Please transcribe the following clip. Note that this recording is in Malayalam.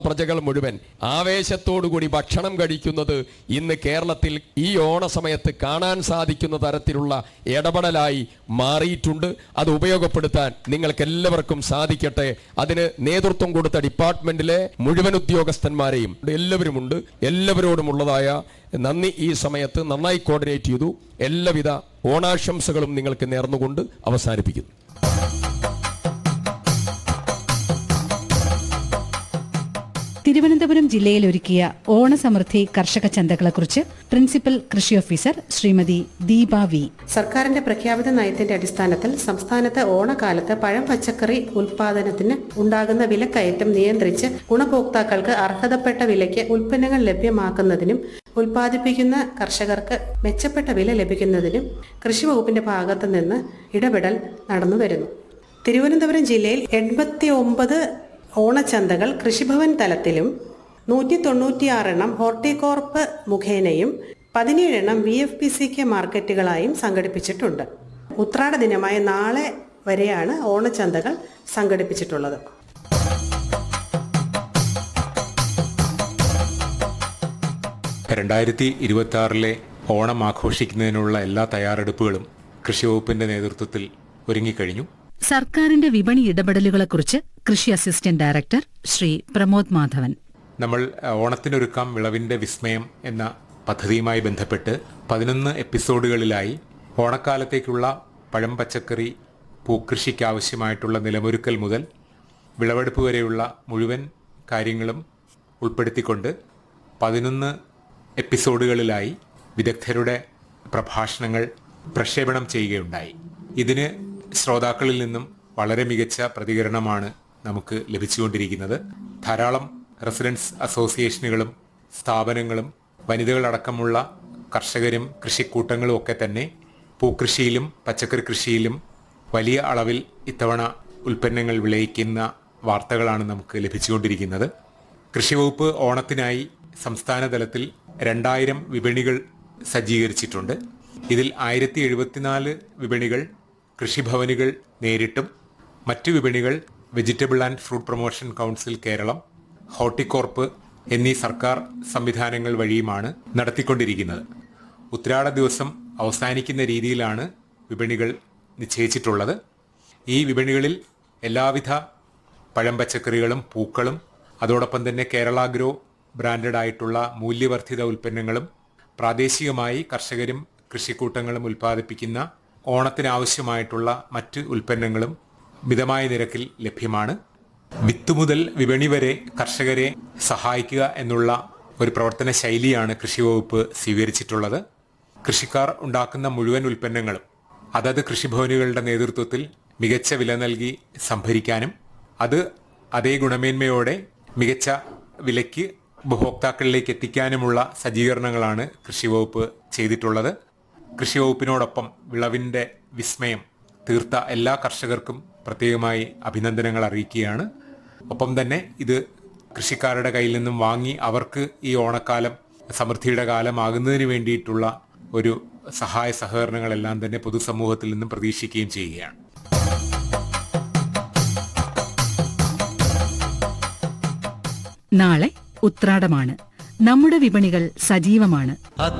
പ്രജകൾ മുഴുവൻ ആവേശത്തോടുകൂടി ഭക്ഷണം കഴിക്കുന്നത് ഇന്ന് കേരളത്തിൽ ഈ ഓണസമയത്ത് കാണാൻ സാധിക്കുന്ന തരത്തിലുള്ള ഇടപെടലായി മാറിയിട്ടുണ്ട് അത് ഉപയോഗപ്പെടുത്താൻ നിങ്ങൾക്ക് എല്ലാവർക്കും സാധിക്കട്ടെ അതിന് നേതൃത്വം കൊടുത്ത ഡിപ്പാർട്ട്മെന്റിലെ മുഴുവൻ ഉദ്യോഗസ്ഥന്മാരെയും എല്ലാവരുമുണ്ട് എല്ലാവരോടുമുള്ളതായ നന്ദി ഈ സമയത്ത് നന്നായി കോർഡിനേറ്റ് ചെയ്തു എല്ലാവിധ ഓണാശംസകളും നിങ്ങൾക്ക് നേർന്നുകൊണ്ട് അവസാനിപ്പിക്കുന്നു തിരുവനന്തപുരം ജില്ലയിൽ ഒരുക്കിയ ഓണസമൃദ്ധി കർഷക ചന്തകളെക്കുറിച്ച് പ്രിൻസിപ്പൽ കൃഷി ഓഫീസർ ശ്രീമതി ദീപ വി സർക്കാരിന്റെ പ്രഖ്യാപിത നയത്തിന്റെ അടിസ്ഥാനത്തിൽ സംസ്ഥാനത്ത് ഓണക്കാലത്ത് പഴം പച്ചക്കറി ഉൽപാദനത്തിന് ഉണ്ടാകുന്ന വിലക്കയറ്റം നിയന്ത്രിച്ച് ഗുണഭോക്താക്കൾക്ക് അർഹതപ്പെട്ട വിലയ്ക്ക് ഉൽപ്പന്നങ്ങൾ ലഭ്യമാക്കുന്നതിനും ഉൽപ്പാദിപ്പിക്കുന്ന കർഷകർക്ക് മെച്ചപ്പെട്ട വില ലഭിക്കുന്നതിനും കൃഷി വകുപ്പിന്റെ ഭാഗത്തു നിന്ന് ഇടപെടൽ നടന്നു വരുന്നു തിരുവനന്തപുരം ജില്ലയിൽ എൺപത്തി ഒമ്പത് ഓണച്ചന്തകൾ കൃഷിഭവൻ തലത്തിലും നൂറ്റി തൊണ്ണൂറ്റിയാറെണ്ണം ഹോർട്ടികോർപ്പ് മുഖേനയും പതിനേഴെണ്ണം V F P C K മാർക്കറ്റുകളായും സംഘടിപ്പിച്ചിട്ടുണ്ട് ഉത്രാട ദിനമായ നാളെ വരെയാണ് ഓണച്ചന്തകൾ സംഘടിപ്പിച്ചിട്ടുള്ളത് രണ്ടായിരത്തി ഇരുപത്തി ആറിലെ ഓണം ആഘോഷിക്കുന്നതിനുള്ള എല്ലാ തയ്യാറെടുപ്പുകളും കൃഷി വകുപ്പിന്റെ നേതൃത്വത്തിൽ ഒരുങ്ങിക്കഴിഞ്ഞു സർക്കാരിന്റെ വിപണി ഇടപെടലുകളെക്കുറിച്ച് കൃഷി അസിസ്റ്റന്റ് ഡയറക്ടർ ശ്രീ പ്രമോദ് മാധവൻ നമ്മൾ അഹ്, ഓണത്തിനൊരുക്കാം വിളവിന്റെ വിസ്മയം എന്ന പദ്ധതിയുമായി ബന്ധപ്പെട്ട് പതിനൊന്ന് എപ്പിസോഡുകളിലായി ഓണക്കാലത്തേക്കുള്ള പഴം പച്ചക്കറി പൂക്കൃഷിക്ക് ആവശ്യമായിട്ടുള്ള നിലമൊരുക്കൽ മുതൽ വിളവെടുപ്പ് വരെയുള്ള മുഴുവൻ കാര്യങ്ങളും ഉൾപ്പെടുത്തിക്കൊണ്ട് പതിനൊന്ന് എപ്പിസോഡുകളിലായി വിദഗ്ധരുടെ പ്രഭാഷണങ്ങൾ പ്രക്ഷേപണം ചെയ്യുകയുണ്ടായി ഇതിന് ശ്രോതാക്കളിൽ നിന്നും വളരെ മികച്ച പ്രതികരണമാണ് നമുക്ക് ലഭിച്ചുകൊണ്ടിരിക്കുന്നത് ധാരാളം റെസിഡൻസ് അസോസിയേഷനുകളും സ്ഥാപനങ്ങളും വനിതകളടക്കമുള്ള കർഷകരും കൃഷിക്കൂട്ടങ്ങളും ഒക്കെ തന്നെ പൂക്കൃഷിയിലും പച്ചക്കറി കൃഷിയിലും വലിയ അളവിൽ ഇത്തവണ ഉൽപ്പന്നങ്ങൾ വിളയിക്കുന്ന വാർത്തകളാണ് നമുക്ക് ലഭിച്ചുകൊണ്ടിരിക്കുന്നത് കൃഷി വകുപ്പ് ഓണത്തിനായി സംസ്ഥാന തലത്തിൽ രണ്ടായിരം വിപണികൾ സജ്ജീകരിച്ചിട്ടുണ്ട് ഇതിൽ ആയിരത്തി എഴുപത്തിനാല് വിപണികൾ കൃഷിഭവനുകൾ നേരിട്ടും മറ്റു വിപണികൾ vegetable and fruit promotion council Keralam Horticorp എന്നീ സർക്കാർ സംവിധാനങ്ങൾ വഴിയുമാണ് നടത്തിക്കൊണ്ടിരിക്കുന്നത് ഉത്രാട ദിവസം അവസാനിക്കുന്ന രീതിയിലാണ് വിപണികൾ നിശ്ചയിച്ചിട്ടുള്ളത് ഈ വിപണികളിൽ എല്ലാവിധ പഴം പച്ചക്കറികളും പൂക്കളും അതോടൊപ്പം തന്നെ കേരളാഗ്രോ ബ്രാൻഡഡ് ആയിട്ടുള്ള മൂല്യവർദ്ധിത ഉൽപ്പന്നങ്ങളും പ്രാദേശികമായി കർഷകരും കൃഷിക്കൂട്ടങ്ങളും ഉൽപ്പാദിപ്പിക്കുന്ന ഓണത്തിനാവശ്യമായിട്ടുള്ള മറ്റ് ഉൽപ്പന്നങ്ങളും മിതമായ നിരക്കിൽ ലഭ്യമാണ് വിത്ത് മുതൽ വിപണി വരെ കർഷകരെ സഹായിക്കുക എന്നുള്ള ഒരു പ്രവർത്തന ശൈലിയാണ് കൃഷി വകുപ്പ് സ്വീകരിച്ചിട്ടുള്ളത് കൃഷിക്കാർ ഉണ്ടാക്കുന്ന മുഴുവൻ ഉൽപ്പന്നങ്ങളും അതത് കൃഷിഭവനുകളുടെ നേതൃത്വത്തിൽ മികച്ച വില നൽകി സംഭരിക്കാനും അത് അതേ ഗുണമേന്മയോടെ മികച്ച വിലയ്ക്ക് ഉപഭോക്താക്കളിലേക്ക് എത്തിക്കാനുമുള്ള സജ്ജീകരണങ്ങളാണ് കൃഷി വകുപ്പ് ചെയ്തിട്ടുള്ളത് കൃഷി വകുപ്പിനോടൊപ്പം വിളവിന്റെ വിസ്മയം തീർത്ത എല്ലാ കർഷകർക്കും പ്രത്യേകമായി അഭിനന്ദനങ്ങൾ അറിയിക്കുകയാണ് ഒപ്പം തന്നെ ഇത് കൃഷിക്കാരുടെ കയ്യിൽ നിന്നും വാങ്ങി അവർക്ക് ഈ ഓണക്കാലം സമൃദ്ധിയുടെ കാലമാകുന്നതിന് വേണ്ടിയിട്ടുള്ള ഒരു സഹായ സഹകരണങ്ങളെല്ലാം തന്നെ പൊതുസമൂഹത്തിൽ നിന്നും പ്രതീക്ഷിക്കുകയും ചെയ്യുകയാണ് നാളെ ഉത്രാടമാണ് നമ്മുടെ വിപണികൾ സജീവമാണ്